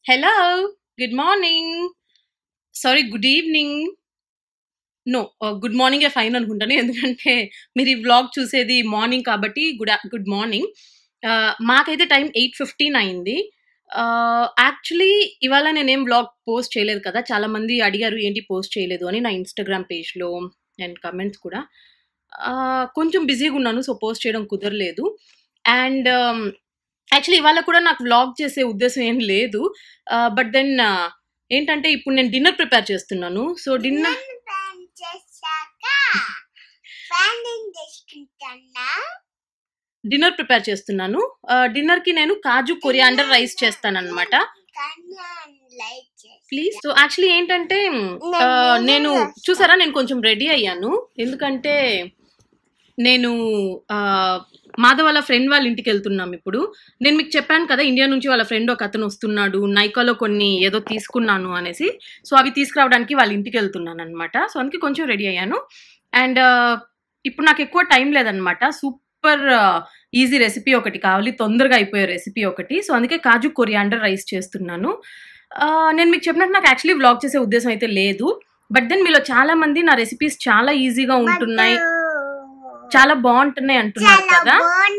Hello good morning sorry good evening no good మార్నింగే fine అనుకుంటాను ఎందుకంటే మీరు ఈ వ్లాగ్ చూసేది మార్నింగ్ కాబట్టి గుడ్ గుడ్ మార్నింగ్ మాకైతే టైం ఎయిట్ ఫిఫ్టీన్ అయింది యాక్చువల్లీ ఇవాళ నేనేం వ్లాగ్ పోస్ట్ చేయలేదు కదా చాలా మంది అడిగారు ఏంటి పోస్ట్ చేయలేదు అని నా ఇన్స్టాగ్రామ్ పేజ్లో అండ్ కమెంట్స్ కూడా ఆ, కొంచెం బిజీగా ఉన్నాను సో పోస్ట్ చేయడం కుదరలేదు అండ్ యాక్చువల్లీ ఇవాళ కూడా నాకు వ్లాగ్ చేసే ఉద్దేశం ఏం లేదు బట్ దెన్ ఏంటంటే ఇప్పుడు నేను డిన్నర్ ప్రిపేర్ చేస్తున్నాను సో డిన్నర్ నన్ను ప్లాన్ చేశాక ప్లానింగ్ చేసుకుంటున్నా డిన్నర్ ప్రిపేర్ చేస్తున్నాను డిన్నర్కి నేను కాజు కొరియాండర్ రైస్ చేస్తాను అనమాట కానీ లైక్ చేసి ప్లీజ్ సో యాక్చువల్లీ ఏంటంటే ఆ, నేను చూసారా నేను కొంచెం రెడీ అయ్యాను ఎందుకంటే నేను ఆ, మాధవ్ వాళ్ళ ఫ్రెండ్ వాళ్ళ ఇంటికి వెళ్తున్నాం ఇప్పుడు నేను మీకు చెప్పాను కదా ఇండియా నుంచి వాళ్ళ ఫ్రెండ్ ఒక అతను వస్తున్నాడు నైకాలో కొన్ని ఏదో తీసుకున్నాను అనేసి సో అవి తీసుకురావడానికి వాళ్ళ ఇంటికి వెళ్తున్నాను అనమాట సో అందుకే కొంచెం రెడీ అయ్యాను అండ్ ఇప్పుడు నాకు ఎక్కువ టైం లేదనమాట సూపర్ ఈజీ రెసిపీ ఒకటి కావాలి తొందరగా అయిపోయే రెసిపీ ఒకటి సో అందుకే కాజు కొరియాండర్ రైస్ చేస్తున్నాను ఆ, నేను మీకు చెప్పినట్టు నాకు యాక్చువల్లీ వ్లాగ్ చేసే ఉద్దేశం అయితే లేదు బట్ దెన్ మీలో చాలా మంది నా రెసిపీస్ చాలా ఈజీగా ఉంటున్నాయి చాలా బాగుంటున్నాయి అంటున్నారు చాలా కదా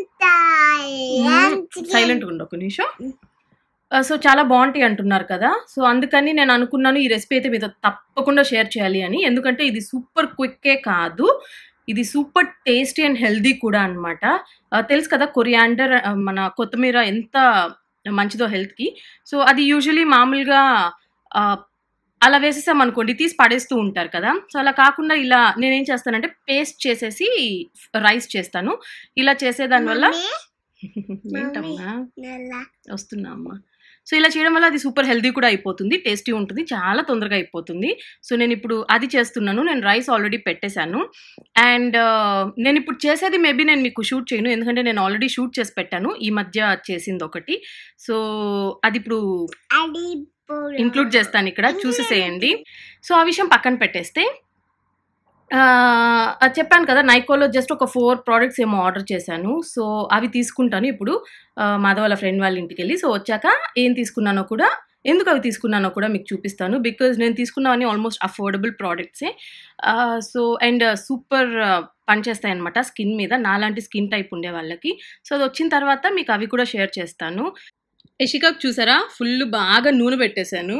బాగుంటాయి సైలెంట్ ఉండు ఒక నిమిషం సో చాలా బాగుంటాయి అంటున్నారు కదా సో అందుకని నేను అనుకున్నాను ఈ రెసిపీ అయితే మీతో తప్పకుండా షేర్ చేయాలి అని ఎందుకంటే ఇది సూపర్ క్విక్కే కాదు ఇది సూపర్ టేస్టీ అండ్ హెల్దీ కూడా అనమాట తెలుసు కదా కొరియాండర్ మన కొత్తిమీర ఎంత మంచిదో హెల్త్కి సో అది యూజువలీ మామూలుగా ఆ, అలా వేసేసాం అనుకోండి తీసి పడేస్తూ ఉంటారు కదా సో అలా కాకుండా ఇలా నేనేం చేస్తానంటే పేస్ట్ చేసేసి రైస్ చేస్తాను ఇలా చేసేదాని వల్ల ఏంటమ్మా వస్తున్నా అమ్మా సో ఇలా చేయడం వల్ల అది సూపర్ హెల్దీ కూడా అయిపోతుంది టేస్టీ ఉంటుంది చాలా తొందరగా అయిపోతుంది సో నేను ఇప్పుడు అది చేస్తున్నాను నేను రైస్ ఆల్రెడీ పెట్టేశాను అండ్ నేను ఇప్పుడు చేసేది మేబీ నేను మీకు షూట్ చేయను ఎందుకంటే నేను ఆల్రెడీ షూట్ చేసి పెట్టాను ఈ మధ్య చేసింది ఒకటి సో అది ఇప్పుడు అది ఇంక్లూడ్ చేస్తాను ఇక్కడ చూసేసేయండి సో ఆ విషయం పక్కన పెట్టేస్తే ఆ, అది చెప్పాను కదా నైకోలో జస్ట్ ఒక ఫోర్ ప్రోడక్ట్స్ ఏమో ఆర్డర్ చేశాను సో అవి తీసుకుంటాను ఇప్పుడు ఆ, మాధవ్ వాళ్ళ ఫ్రెండ్ వాళ్ళ ఇంటికి వెళ్ళి సో వచ్చాక ఏం తీసుకున్నానో కూడా ఎందుకు అవి తీసుకున్నానో కూడా మీకు చూపిస్తాను బికాజ్ నేను తీసుకున్నవన్నీ ఆల్మోస్ట్ అఫోర్డబుల్ ప్రోడక్ట్సే సో అండ్ సూపర్ పనిచేస్తాయి అనమాట స్కిన్ మీద నాలాంటి స్కిన్ టైప్ ఉండే వాళ్ళకి సో అది వచ్చిన తర్వాత మీకు అవి కూడా షేర్ చేస్తాను యషికాకు చూసారా ఫుల్ బాగా నూనె పెట్టేశాను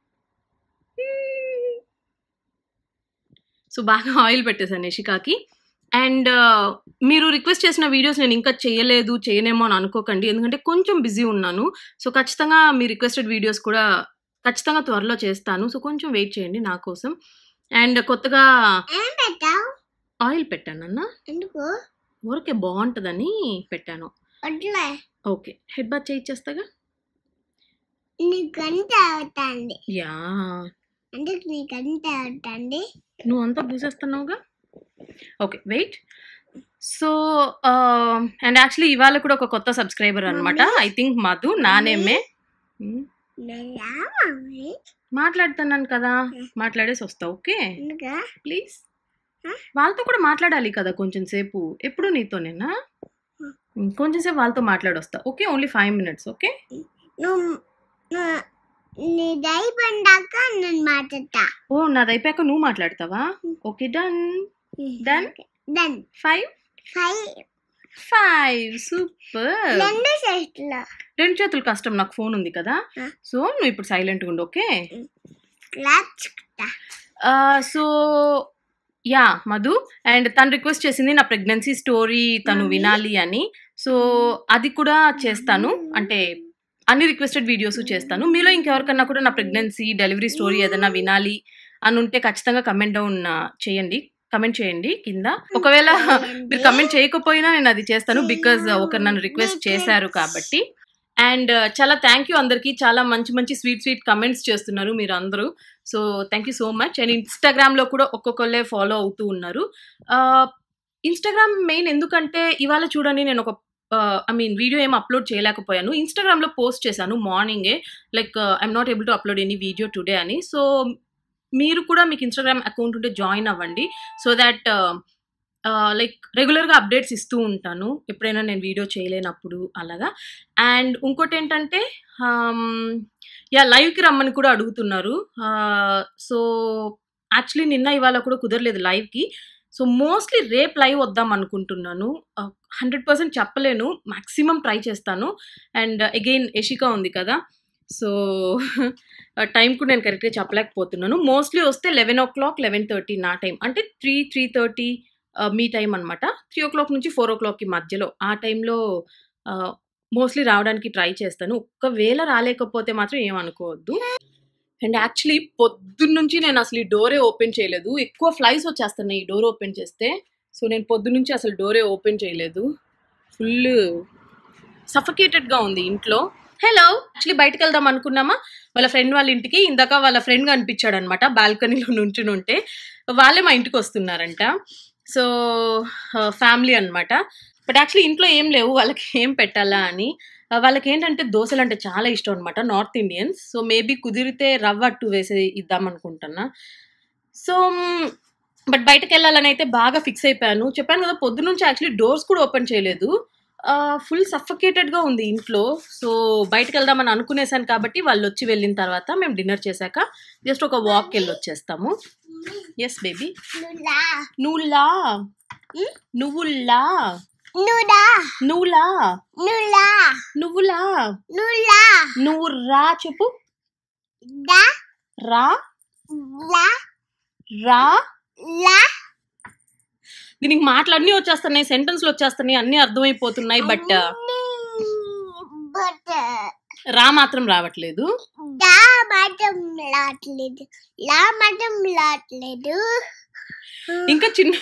సో బాగా ఆయిల్ పెట్టేశాను యషికాకి అండ్ మీరు రిక్వెస్ట్ చేసిన వీడియోస్ నేను ఇంకా చేయలేదు చేయనేమో అని అనుకోకండి ఎందుకంటే కొంచెం బిజీ ఉన్నాను సో ఖచ్చితంగా మీ రిక్వెస్టెడ్ వీడియోస్ కూడా ఖచ్చితంగా త్వరలో చేస్తాను సో కొంచెం వెయిట్ చేయండి నా కోసం అండ్ కొత్తగా ఏం పెట్టావు ఆయిల్ పెట్టాను అన్న ఎందుకు ఊరికే బాగుంటుందని పెట్టాను వడ్లే ఓకే హెడ్ బాత్ చేయించేస్తాగా నీ గంట అవుతుంది యా అందుకు నీ గంట అవుతుంది నువ్వు అంతా పూసేస్తున్నావుగా okay wait so and actually ఇవాళ కూడా ఒక కొత్త సబ్స్క్రైబర్ అనమాట ఐ థింక్ మధు నా నేమే Hmm. నెలా మమ్మీ మాట్లాడుతున్నాను కదా మాట్లాడేసి వస్తా ఓకే ఎందుకు ప్లీజ్ Huh? వాళ్ళతో కూడా మాట్లాడాలి కదా కొంచెం సేపు ఎప్పుడు నీతోనేనా Hmm, కొంచెం సేపు వాళ్ళతో మాట్లాడొస్తా okay only five minutes okay నువ్వు నువ్వు- నీ దయ పండాక నేను మాట్లాడతా ఓ నాది అయిపోయాక నువ్వు మాట్లాడతావా okay done Done? Done five five five super రెండు సెట్లు రెండు చేతులు కష్టం నాకు ఫోన్ ఉంది కదా Huh? సో నువ్వు ఇప్పుడు సైలెంట్గా ఉండు ఓకే క్లాచ్ సో యా మధు అండ్ తను రిక్వెస్ట్ చేసింది నా ప్రెగ్నెన్సీ స్టోరీ తను Mommy. వినాలి అని సో అది కూడా చేస్తాను అంటే అన్ని రిక్వెస్టెడ్ వీడియోస్ చేస్తాను మీలో ఇంకెవరికన్నా కూడా నా ప్రెగ్నెన్సీ డెలివరీ స్టోరీ ఏదైనా వినాలి అని ఉంటే ఖచ్చితంగా కమెంట్ డౌన్ చేయండి కమెంట్ చేయండి కింద ఒకవేళ మీరు కమెంట్ చేయకపోయినా నేను అది చేస్తాను బికాజ్ ఒకరు నన్ను రిక్వెస్ట్ చేశారు కాబట్టి అండ్ చాలా థ్యాంక్ యూ అందరికీ చాలా మంచి మంచి స్వీట్ స్వీట్ కమెంట్స్ చేస్తున్నారు మీరు అందరూ so thank you so much and ఇన్స్టాగ్రామ్లో కూడా ఒక్కొక్కళ్ళే ఫాలో అవుతూ ఉన్నారు ఇన్స్టాగ్రామ్ మెయిన్ ఎందుకంటే ఇవాళ చూడండి నేను ఒక ఐ మీన్ వీడియో ఏం అప్లోడ్ చేయలేకపోయాను ఇన్స్టాగ్రామ్లో పోస్ట్ చేశాను మార్నింగే like I'm not able to upload any video today అని సో మీరు కూడా మీకు ఇన్స్టాగ్రామ్ అకౌంట్ ఉంటే జాయిన్ అవ్వండి సో దాట్ లైక్ రెగ్యులర్గా అప్డేట్స్ ఇస్తూ ఉంటాను ఎప్పుడైనా నేను వీడియో చేయలేనప్పుడు అలాగా అండ్ ఇంకోటి ఏంటంటే యాహ్! లైవ్‌కి రమ్మని కూడా అడుగుతున్నారు. ఆహ్, సో, యాక్చువల్లీ నిన్న, ఇవాళ కూడా కుదరలేదు లైవ్‌కి. సో, మోస్ట్‌లీ రేపు లైవ్ వద్దాం అనుకుంటున్నాను. ఆహ్, 100% చెప్పలేను. మాక్సిమం ట్రై చేస్తాను. అండ్ అగైన్ యషిక ఉంది కదా! సో, ఆ టైం కూడా నేను కరెక్ట్‌గా చెప్పలేకపోతున్నాను. మోస్ట్‌లీ వస్తే 11:00, 11:30 నా టైం. అంటే 3, 3:30 ఆహ్, మీ టైం అనమాట. 3:00 నుంచి 4:00కి మధ్యలో. ఆ టైంలో ఆహ్, మోస్ట్‌లీ రావడానికి ట్రై చేస్తాను. ఒక్కవేళ రాలేకపోతే మాత్రం ఏమనుకోవద్దు. అండ్ యాక్చువల్లీ పొద్దున్నుంచి నేను అసలు ఈ డోరే ఓపెన్ చేయలేదు. ఎక్కువ ఫ్లైస్ వచ్చేస్తున్నాయి ఈ డోర్ ఓపెన్ చేస్తే. సో, నేను పొద్దున్నుంచి అసలు డోరే ఓపెన్ చేయలేదు. ఫుల్లు సఫకేటెడ్‌గా ఉంది ఇంట్లో. హలో! యాక్చువల్లీ బయటికెళ్దాం అనుకున్నామా, వాళ్ళ ఫ్రెండ్ వాళ్ళ ఇంటికి. ఇందాక వాళ్ళ ఫ్రెండ్ కనిపించాడనమాట బాల్కనీలో నుంచునుంటే. వాళ్ళే మా ఇంటికొస్తున్నారంట. సో, ఆహ్, ఫ్యామిలీ అనమాట. బట్ యాక్చువల్లీ ఇంట్లో ఏం లేవు. వాళ్ళకి ఏం పెట్టాలా అని. ఆహ్, వాళ్ళకేంటంటే దోసలంటే చాలా ఇష్టం అనమాట. North Indians. సో, మేబీ కుదిరితే రవ్వ అట్టు వేసి ఇద్దామనుకుంటున్నా. సో, హ్మ్, బట్ బయటకెళ్ళాలనైతే బాగా ఫిక్స్ అయిపోయాను. చెప్పాను కదా! పొద్దున్నుంచి యాక్చువల్లీ డోర్స్ కూడా ఓపెన్ చేయలేదు. ఆహ్, ఫుల్ సఫకేటెడ్‌గా ఉంది ఇంట్లో. సో, బయటికెళ్దామని అనుకునేసాను కాబట్టి వాళ్ళొచ్చి వెళ్ళిన తర్వాత మేము డిన్నర్ చేశాక జస్ట్ ఒక వాక్‌కెళ్ళొచ్చేస్తాము. Yes baby. నువ్వులా. నువ్వులా. హ్మ్? నువ్వుల్లా. నువ్వులా. నువ్వులా. నువ్వులా. నువ్వులా. నువ్వులా. నువ్వు రా చెప్పు. దా. రా. లా. రా. లా. దీనికి మాటలన్నీ వచ్చేస్తున్నాయి. సెంటెన్స్‌లు వచ్చేస్తున్నాయి. అన్నీ అర్థమైపోతున్నాయి. బట్ అన్నీ బట్ రా మాత్రం రావట్లేదు. దా మాత్రం రాట్లేదు. లా మాత్రం రాట్లేదు. ఇంకా చిన్న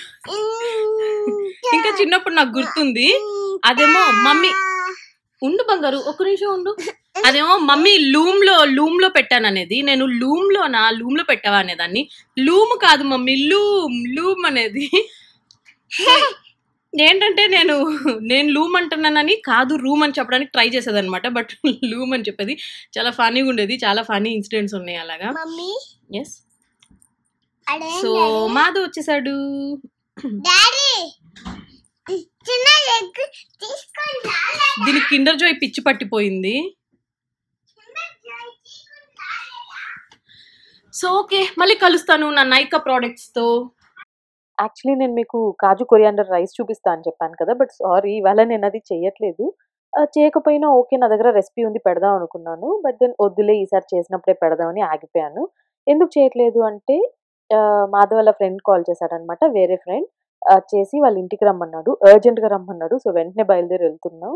ఇంకా చిన్నప్పుడు నాకు గుర్తుంది. అదేమో మమ్మీ ఉండు బంగారు. ఒక్క నిమిషం ఉండు. అదేమో మమ్మీ లూమ్‌లో లూమ్‌లో పెట్టాననేది. నేను లూమ్‌లోనా? లూమ్‌లో పెట్టావా అనేదాన్ని. లూమ్ కాదు మమ్మీ లూమ్. లూమ్ అనేది. ఏంటంటే నేను నేను లూమ్ అంటున్నానని కాదు రూమ్ అని చెప్పడానికి ట్రై చేసేదనమాట. బట్ లూమ్ అని చెప్పేది. చాలా ఫన్నీగా ఉండేది. చాలా ఫన్నీ ఇన్సిడెంట్స్ ఉన్నాయి అలాగా. Mummy yes. అడే సో, మాధవ్ వచ్చేసాడు. డాడీ చిన్న ఎగ్ తీసుకొని రాలేదా? దీనికి కిండర్ జాయ్ పిచ్చి పట్టిపోయింది. చిన్న జాయ్ తీసుకొని రాలేదా? So, okay. మళ్ళీ కలుస్తాను నా నైకా ప్రొడక్ట్స్‌తో. యాక్చువల్లీ నేను మీకు కాజు కొరియాండర్ రైస్ చూపిస్తా అని చెప్పాను కదా! బట్ సారీ ఇవాళ నేను అది చెయ్యట్లేదు. ఆహ్, చేయకపోయినా ఓకే. నా దగ్గర రెసిపీ ఉంది పెడదాం అనుకున్నాను. బట్ దెన్ వద్దులే ఈసారి చేసినప్పుడే పెడదామని ఆగిపోయాను. ఎందుకు చేయట్లేదు అంటే ఆహ్, మాధవ్ వాళ్ళ ఫ్రెండ్ కాల్ చేశాడనమాట. వేరే ఫ్రెండ్. ఆహ్, చేసి వాళ్ళ ఇంటికి రమ్మన్నాడు. అర్జెంట్‌గా రమ్మన్నాడు. సో, వెంటనే బయలుదేరి వెళ్తున్నాం.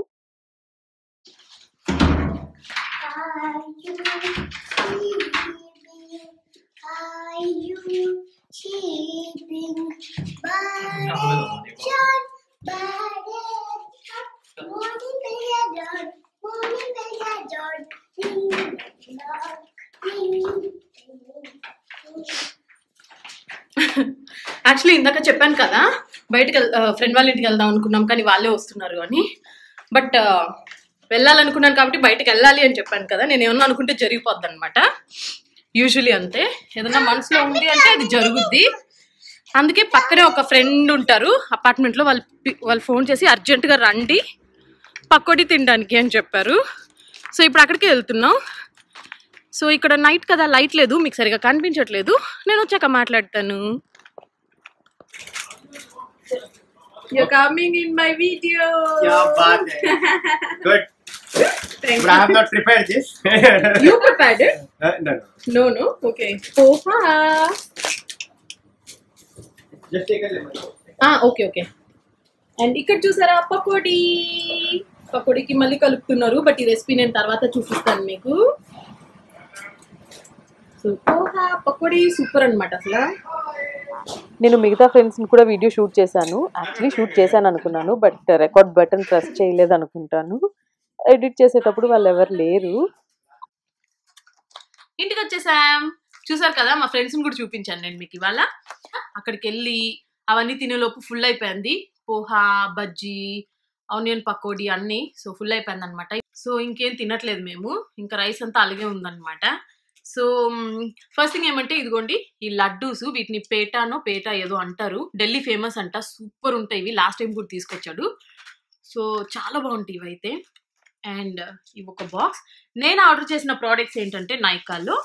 Are you cheating? Are you cheating? John, Morning Bella John, Morning Bella John, ding dong, ding. Actually ఇందాక చెప్పాను కదా! బయటికి ఎల్ ఆహ్, ఫ్రెండ్ వాళ్ళ ఇంటికి వెళ్దాం అనుకున్నాం. కానీ వాళ్ళే వస్తున్నారు అని. బట్ వెళ్ళాలనుకున్నాను కాబట్టి బయటికెళ్ళాలి అని చెప్పాను కదా! నేనేమన్నా అనుకుంటే జరిగిపోద్దనమాట. యూజువల్లీ అంతే. ఏదన్నా మనసులో ఉంది అంటే అది జరుగుద్ది. అందుకే పక్కనే ఒక ఫ్రెండ్ ఉంటారు అపార్ట్మెంట్‌లో. వాళ్ళు పి వాళ్ళు ఫోన్ చేసి అర్జెంట్‌గా రండి పకోడీ తినడానికి అని చెప్పారు. సో, ఇప్పుడు అక్కడికే వెళ్తున్నాం. సో, ఇక్కడ నైట్ కదా! లైట్ లేదు. మీకు సరిగ్గా కనిపించట్లేదు. నేను వచ్చాక మాట్లాడతాను. You're coming in my video. क्या बात है good Thank but I have not prepared this You prepared it? Uh, no no No, no. Okay. Poha. just take a lemon Ah, okay, okay. And ఇక్కడ చూసారా పకోడీ పకోడీకి మళ్ళీ కలుపుతున్నారు but ఈ recipe నేను తర్వాత చూపిస్తాను మీకు సో పోహా పకోడీ సూపర్ అన్నమాట అసలు నేను మిగతా ఫ్రెండ్స్‌ని కూడా వీడియో షూట్ చేశాను. యాక్చువల్లీ షూట్ చేశాను అనుకున్నాను. బట్ రికార్డ్ బటన్ ప్రెస్ చేయలేదు అనుకుంటాను. ఎడిట్ చేసేటప్పుడు వాళ్ళెవరు లేరు. ఇంటికి వచ్చేసాం చూసారు కదా మా ఫ్రెండ్స్ని కూడా చూపించాను నేను మీకు ఇవాళ అక్కడికి వెళ్ళి అవన్నీ తినేలోపు ఫుల్ అయిపోయింది పోహా బజ్జీ ఆనియన్ పకోడీ అన్నీ సో ఫుల్ అయిపోయింది అనమాట సో ఇంకేం తినట్లేదు మేము ఇంకా రైస్ అంతా అలాగే ఉందన్నమాట సో ఫస్ట్ థింగ్ ఏమంటే ఇదిగోండి ఈ లడ్డూస్ వీటిని పేటానో పేట ఏదో అంటారు ఢిల్లీ ఫేమస్ అంట సూపర్ ఉంటాయి ఇవి లాస్ట్ టైం కూడా తీసుకొచ్చాడు సో చాలా బాగుంటాయి ఇవైతే అండ్ ఇవి ఒక బాక్స్ నేను ఆర్డర్ చేసిన ప్రోడక్ట్స్ ఏంటంటే నైకాలో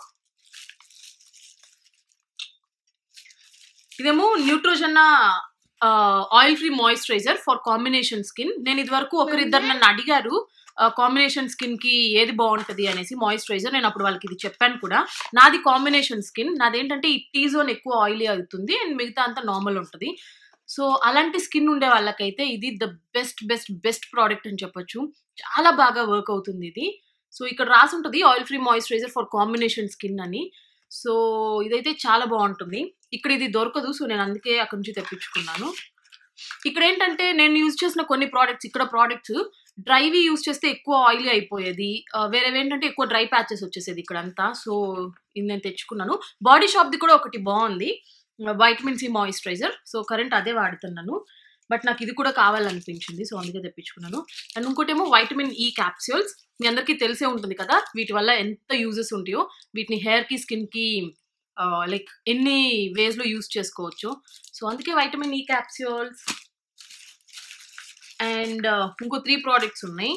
ఇదేమో న్యూట్రోజన్నా oil free moisturiser for combination skin నేను ఇదివరకు ఒకరిద్దరు నన్ను అడిగారు కాంబినేషన్ స్కిన్ కి ఏది బాగుంటది అనేసి మాయిశ్చరైజర్ నేను అప్పుడు వాళ్ళకి ఇది చెప్పాను కూడా నాది కాంబినేషన్ స్కిన్ నాదేంటంటే ఈ టీ జోన్ ఎక్కువ ఆయిలీ అవుతుంది అండ్ మిగతా అంతా నార్మల్ ఉంటుంది సో అలాంటి స్కిన్ ఉండే వాళ్ళకైతే ఇది the best best best product అని చెప్పొచ్చు చాలా బాగా వర్క్ అవుతుంది ఇది సో ఇక్కడ రాసి ఉంటుంది oil free moisturiser for combination skin అని సో ఇదైతే చాలా బాగుంటుంది ఇక్కడ ఇది దొరకదు సో నేను అందుకే అక్కడి నుంచి తెప్పించుకున్నాను ఇక్కడ ఏంటంటే నేను యూజ్ చేసిన కొన్ని ప్రోడక్ట్స్ ఇక్కడ ప్రోడక్ట్స్ డ్రైవి యూజ్ చేస్తే ఎక్కువ ఆయిలీ అయిపోయేది ఆ, వేరేవి ఏంటంటే ఎక్కువ డ్రై ప్యాచెస్ వచ్చేసేది ఇక్కడంతా సో ఇది నేను తెచ్చుకున్నాను బాడీ షాప్ది కూడా ఒకటి బాగుంది vitamin C moisturiser so current అదే వాడుతున్నాను బట్ నాకు ఇది కూడా కావాలనిపించింది సో అందుకే తెప్పించుకున్నాను అండ్ ఇంకోటేమో వైటమిన్ ఈ క్యాప్సూల్స్ మీ అందరికీ తెలిసే ఉంటుంది కదా వీటి వల్ల ఎంత యూజెస్ ఉంటాయో వీటిని హెయిర్కి స్కిన్కి లైక్ ఎన్ని వేస్లో యూజ్ చేసుకోవచ్చు సో అందుకే వైటమిన్ ఈ క్యాప్సూల్స్ అండ్ ఇంకో త్రీ ప్రోడక్ట్స్ ఉన్నాయి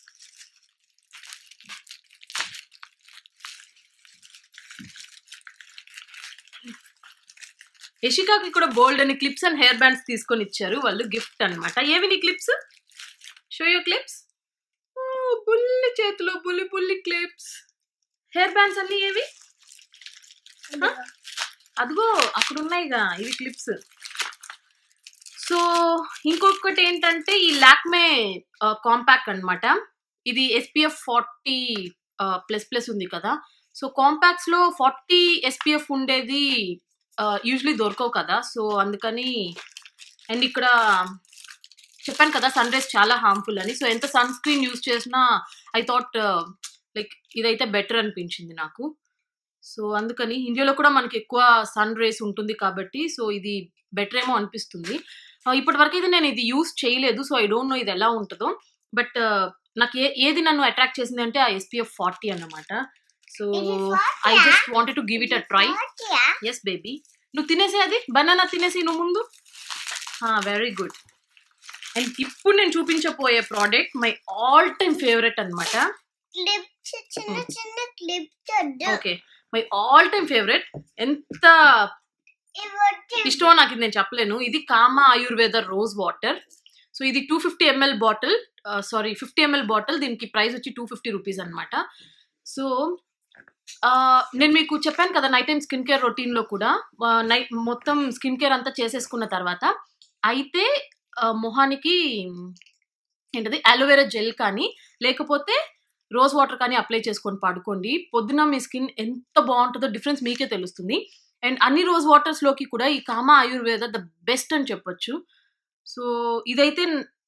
యషికాకి కూడా బోల్డ్ అని క్లిప్స్ అండ్ హెయిర్ బ్యాండ్స్ తీసుకొని ఇచ్చారు వాళ్ళు గిఫ్ట్ అన్నమాట ఏవి నీ క్లిప్స్ షో యూ క్లిప్స్ బుల్లి చేతిలో బుల్లి బుల్లి క్లిప్స్ హెయిర్ బ్యాండ్స్ అన్ని ఏవి Huh? అదిగో అక్కడ ఉన్నాయిగా ఇవి క్లిప్స్ సో ఇంకొకటి ఏంటంటే ఈ లాక్మే కాంపాక్ట్ అన్నమాట ఇది ఎస్పీఎఫ్ ఫార్టీ ప్లస్ ప్లస్ ఉంది కదా సో కాంపాక్ట్స్ లో ఫార్టీ ఎస్పీఎఫ్ ఉండేది యూజువలీ దొరకవు కదా సో అందుకని అండ్ ఇక్కడ చెప్పాను కదా సన్ రైజ్ చాలా హార్మ్ఫుల్ అని సో ఎంత సన్ స్క్రీన్ యూజ్ చేసినా ఐ థాట్ లైక్ ఇదైతే బెటర్ అనిపించింది నాకు సో అందుకని ఇండియాలో కూడా మనకి ఎక్కువ సన్ రేస్ ఉంటుంది కాబట్టి సో ఇది బెటర్ ఏమో అనిపిస్తుంది ఆ, ఇప్పటి వరకు అయితే నేను ఇది యూస్ చేయలేదు సో ఐ డోంట్ నో ఇది ఎలా ఉంటుందో బట్ నాకు ఏ ఏది నన్ను అట్రాక్ట్ చేసింది అంటే ఆ ఎస్పీఎఫ్ ఫార్టీ అన్నమాట so I just wanted to give it a try Yeah. Yes baby నువ్వు తినేసే అది బనానా తినేసి నువ్వు ముందు వెరీ గుడ్ అండ్ ఇప్పుడు నేను చూపించబోయే product my all time favourite అన్నమాట Clips, చిన్న Hmm. చిన్న clips వద్దు. Okay my all time favourite ఎంత ఇవి వచ్చి ఇష్టమో నాకు ఇది నేను చెప్పలేను ఇది Kama Ayurveda rose water so ఇది two fifty ML bottle sorry fifty ML bottle దీనికి ప్రైస్ వచ్చి టూ ఫిఫ్టీ రూపీస్ అనమాట సో నేను మీకు చెప్పాను కదా నైట్ టైం స్కిన్ కేర్ రొటీన్లో కూడా నైట్ మొత్తం స్కిన్ కేర్ అంతా చేసేసుకున్న తర్వాత అయితే ఆ, మొహానికి ఏంటది అలోవెరా జెల్ కానీ లేకపోతే రోజ్ వాటర్ కానీ అప్లై చేసుకొని పడుకోండి పొద్దున మీ స్కిన్ ఎంత బాగుంటుందో డిఫరెన్స్ మీకే తెలుస్తుంది అండ్ అన్ని రోజ్ వాటర్స్ లోకి కూడా ఈ కామా ఆయుర్వేద ద బెస్ట్ అని చెప్పొచ్చు సో ఇదైతే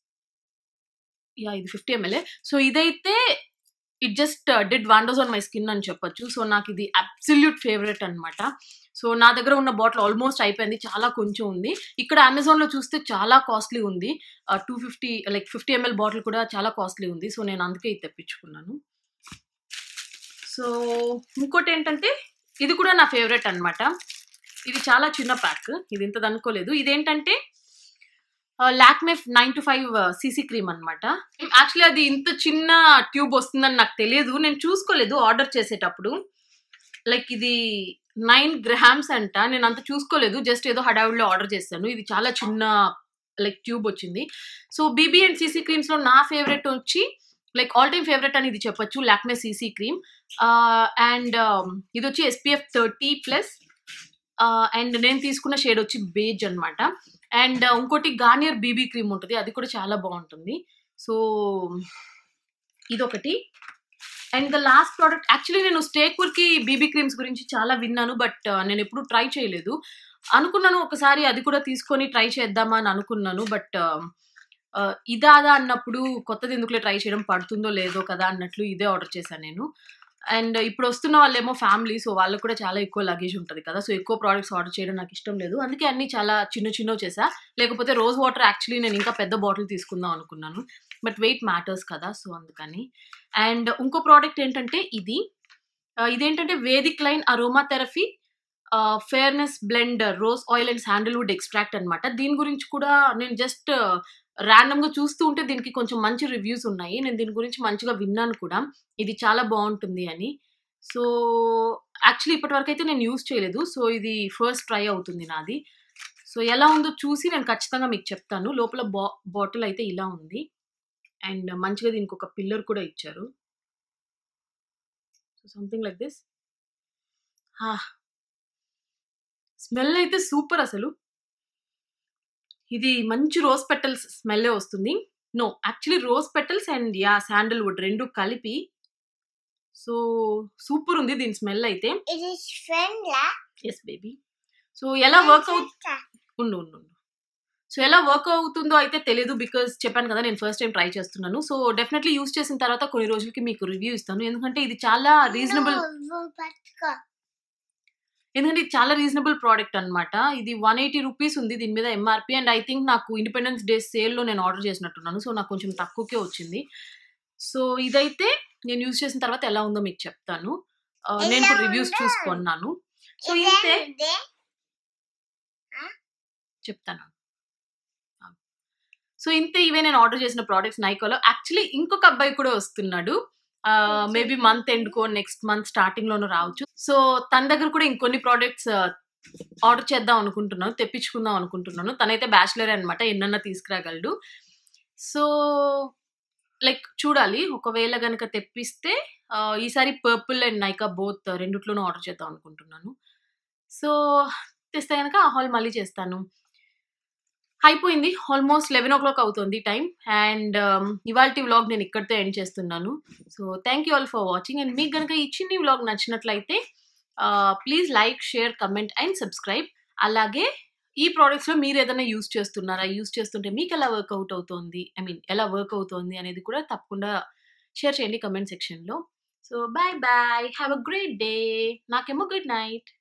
యా ఇది ఫిఫ్టీ ఎంఎల్ఏ సో ఇదైతే it just did wonders on my skin అని చెప్పొచ్చు సో నాకు ఇది అబ్సల్యూట్ ఫేవరెట్ అన్నమాట సో నా దగ్గర ఉన్న బాటిల్ ఆల్మోస్ట్ అయిపోయింది చాలా కొంచెం ఉంది ఇక్కడ అమెజాన్లో చూస్తే చాలా కాస్ట్లీ ఉంది two fifty like fifty ML bottle కూడా చాలా కాస్ట్లీ ఉంది సో నేను అందుకే ఇది తెప్పించుకున్నాను సో ఇంకోటి ఏంటంటే ఇది కూడా నా ఫేవరెట్ అన్నమాట ఇది చాలా చిన్న ప్యాక్ ఇది ఇంతది అనుకోలేదు ఇదేంటంటే Lakme nine to five CC cream అనమాట యాక్చువల్లీ అది ఇంత చిన్న ట్యూబ్ వస్తుందని నాకు తెలియదు నేను చూసుకోలేదు ఆర్డర్ చేసేటప్పుడు లైక్ ఇది నైన్ గ్రామ్స్ అంట నేను అంత చూసుకోలేదు జస్ట్ ఏదో హడావిడిలో ఆర్డర్ చేశాను ఇది చాలా చిన్న లైక్ ట్యూబ్ వచ్చింది సో బీబీ అండ్ సీసీ క్రీమ్స్లో నా ఫేవరెట్ వచ్చి లైక్ ఆల్ టైమ్ ఫేవరెట్ అని ఇది చెప్పొచ్చు లాక్మే సీసీ క్రీమ్ అండ్ ఇది వచ్చి ఎస్పీఎఫ్ థర్టీ ప్లస్ అండ్ నేను తీసుకున్న షేడ్ వచ్చి బేజ్ అన్నమాట అండ్ ఇంకోటి గార్నియర్ బీబీ క్రీమ్ ఉంటుంది అది కూడా చాలా బాగుంటుంది సో ఇదొకటి and the last product actually నేను స్టేక్వర్కి బీబీ క్రీమ్స్ గురించి చాలా విన్నాను బట్ నేను ఎప్పుడు ట్రై చేయలేదు అనుకున్నాను ఒకసారి అది కూడా తీసుకొని ట్రై చేద్దామా అని అనుకున్నాను బట్ ఇదా అదా అన్నప్పుడు కొత్తది ఎందుకులే ట్రై చేయడం పడుతుందో లేదో కదా అన్నట్లు ఇదే ఆర్డర్ చేశాను నేను అండ్ ఇప్పుడు వస్తున్న వాళ్ళేమో ఫ్యామిలీ సో వాళ్ళకు కూడా చాలా ఎక్కువ లగేజ్ ఉంటుంది కదా సో ఎక్కువ ప్రోడక్ట్స్ ఆర్డర్ చేయడం నాకు ఇష్టం లేదు అందుకే అన్ని చాలా చిన్న చిన్నవి చేసా లేకపోతే రోజ్ వాటర్ యాక్చువల్లీ నేను ఇంకా పెద్ద బాటిల్ తీసుకుందాం అనుకున్నాను బట్ వెయిట్ మ్యాటర్స్ కదా సో అందుకని అండ్ ఇంకో ప్రోడక్ట్ ఏంటంటే ఇది ఆ, ఇదేంటంటే Vedic line aromatherapy fairness blender rose oil and sandalwood extract అనమాట దీని గురించి కూడా నేను జస్ట్ ర్యాండమ్‌గా చూస్తూ ఉంటే దీనికి కొంచెం మంచి రివ్యూస్ ఉన్నాయి. నేను దీని గురించి మంచిగా విన్నాను కూడా. ఇది చాలా బావుంటుంది అని. సో, యాక్చువల్లీ ఇప్పటివరకైతే నేను యూజ్ చేయలేదు. సో, ఇది ఫస్ట్ ట్రై అవుతుంది నాది. సో, ఎలా ఉందో చూసి నేను ఖచ్చితంగా మీకు చెప్తాను. లోపల బా బాటిల్ అయితే ఇలా ఉంది. అండ్ మంచిగా దీనికొక పిల్లర్ కూడా ఇచ్చారు. So, something like this. ఆ! స్మెల్ అయితే సూపర్ అసలు. ఇది మంచి రోజ్ పెటల్స్ స్మెల్లే వస్తుంది. No actually rose petals and yeah! Sandalwood 2 కలిపి సో, సూపర్ ఉంది దీని స్మెల్ అయితే. It is friendly. Yes baby. So, ఎలా వర్క్ అవు ఉండు. ఉండు. ఉండు. సో, ఎలా వర్క్ అవుతుందో అయితే తెలీదు. బికాజ్ చెప్పాను కదా! నేను ఫస్ట్ టైమ్ ట్రై చేస్తున్నాను. సో, డెఫినైట్‌లీ యూజ్ చేసిన తర్వాత కొన్ని రోజులకి మీకు రివ్యూ ఇస్తాను. ఎందుకంటే ఇది చాలా రీజనబుల్ No, పట్టుకో. ఎందుకంటే ఇది చాలా రీజనబుల్ ప్రోడక్ట్ అన్నమాట. ఇది 180 రూపీస్ ఉంది దీని మీద ఎంఆర్‌పీ అండ్ ఐ థింక్ నాకు ఇండిపెండెన్స్ డే సేల్‌లో నేను ఆర్డర్ చేసినట్టున్నాను. సో, నాకు కొంచెం తక్కువకే వచ్చింది. సో, ఇదైతే నేను యూజ్ చేసిన తర్వాత ఎలా ఉందో మీకు చెప్తాను. ఆహ్, నేను ఎలా కూడా రివ్యూస్ ఉందో? చూసి కొన్నాను. సో, ఇంతే ఇదేంటిది? చెప్తాను. ఆ! సో, ఇంతే ఇవే నేను ఆర్డర్ చేసిన ప్రొడక్ట్స్ నైకాలో. యాక్చువల్లీ ఇంకొక అబ్బాయి కూడా వస్తున్నాడు. ఆహ్, మేబీ మంత్ ఎండ్‌కో నెక్స్ట్ మంత్ స్టార్టింగ్‌లోనో రావచ్చు. సో, తన దగ్గర కూడా ఇంకొన్ని ప్రొడక్ట్స్ ఆర్డర్ చేద్దాం అనుకుంటున్నాను. తెప్పించుకుందాం అనుకుంటున్నాను. తనైతే బ్యాచిలరే అన్నమాట. ఎన్నన్నా తీసుకురాగలడు. సో, లైక్ చూడాలి. ఒకవేళ గనక తెప్పిస్తే ఆహ్, ఈసారి పర్పుల్ అండ్ నైకా బోత్ రెండిట్లోనూ ఆర్డర్ చేద్దాం అనుకుంటున్నాను. సో, తెస్తే గనక ఆ హాల్ మళ్ళీ చేస్తాను. అయిపోయింది. ఆల్మోస్ట్ 11:00 అవుతుంది టైం. అండ్ ఇవాల్టి వ్లాగ్ నేను ఇక్కడితో ఎండ్ చేస్తున్నాను. So, thank you all for watching. And మీకు గనక ఈ చిన్ని వ్లాగ్ నచ్చినట్లయితే ah, please like, share, comment and subscribe. అలాగే ఈ ప్రొడక్ట్స్‌లో మీరేదైనా యూజ్ చేస్తున్నారా? యూజ్ చేస్తుంటే మీకెలా వర్కౌట్ అవుతోంది? ఐ మీన్ ఎలా వర్క్ అవుతోంది అనేది కూడా తప్పకుండా షేర్ చేయండి కామెంట్ సెక్షన్‌లో. So, bye bye. Have a great day. నాకేమో గుడ్ నైట్.